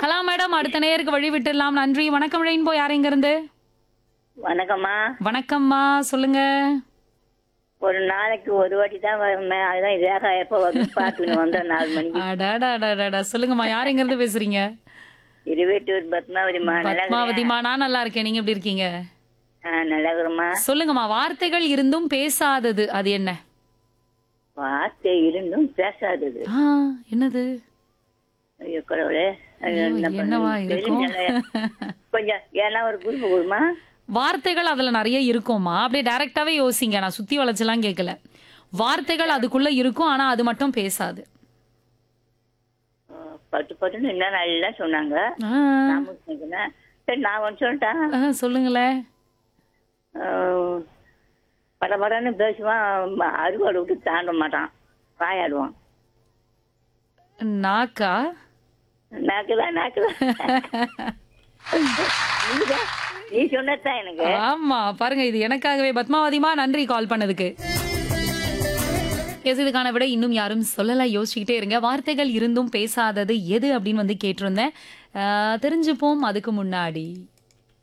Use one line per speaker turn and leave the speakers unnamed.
கலா madam அடுத்த நேருக்கு வழி விட்டுடலாம் நன்றி வணக்கம் ரெயின்போ யார் எங்க இருந்து
வணக்கம்மா
வணக்கம்மா சொல்லுங்க
ஒரு நாளைக்கு ஒரு வாட்டி தான் வருமே அதுதான் ரேகா எப்போ வரும் பார்த்துன்னு வந்தோம் நாலு மணிக்கு
அடாடாடாடாடா சொல்லுங்கம்மா யார் எங்க இருந்து பேசுறீங்க
இருபத்தூர் பத்மாவதிமா நல்லா
பத்மாவதிமா நான் நல்லா இருக்கேன் நீங்க எப்படி இருக்கீங்க
ஆ, நல்லா இருக்கிறோம்மா
சொல்லுங்கம்மா வார்த்தைகள் இருந்தும் பேசாதது அது என்ன
வார்த்தை இருந்தும் பேசாதது
ஆ, என்னது
ஐயோ கடவுளே ஐயோ, என்ன
என்னவா
பண்றது?
இருக்கும்
தெரியல. கொஞ்சம் ஏன்னா ஒரு குறிப்பு கொடுமா
வார்த்தைகள் அதுல நிறைய இருக்கும்மா அப்படியே டைரக்டாவே யோசிங்க நான் சுத்தி வளைச்செல்லாம் கேட்கல வார்த்தைகள் அதுக்குள்ள இருக்கும் ஆனா அது மட்டும் பேசாது
பட்டு பட்டுன்னு என்ன நல்லா சொன்னாங்க
ஆ,
நான் முடிச்சுக்கிறேன். சரி நான் ஒன்று சொல்லிட்டா
ஆ, சொல்லுங்களேன்
படபடன்னு பேசுவான் அறுவாடு விட்டு தாண்ட மாட்டான் வாயாடுவான்
நாக்கா
நாக்குதான் நாக்குதான் நீதான் நீ சொன்னதான் எனக்கு
ஆமா பாருங்க இது எனக்காகவே பத்மாவதிமா நன்றி கால் பண்ணதுக்கு எஸ் இதுக்கான விட இன்னும் யாரும் சொல்லல யோசிச்சுக்கிட்டே இருங்க வார்த்தைகள் இருந்தும் பேசாதது எது அப்படின்னு வந்து கேட்டிருந்தேன் ஆ, தெரிஞ்சுப்போம் அதுக்கு முன்னாடி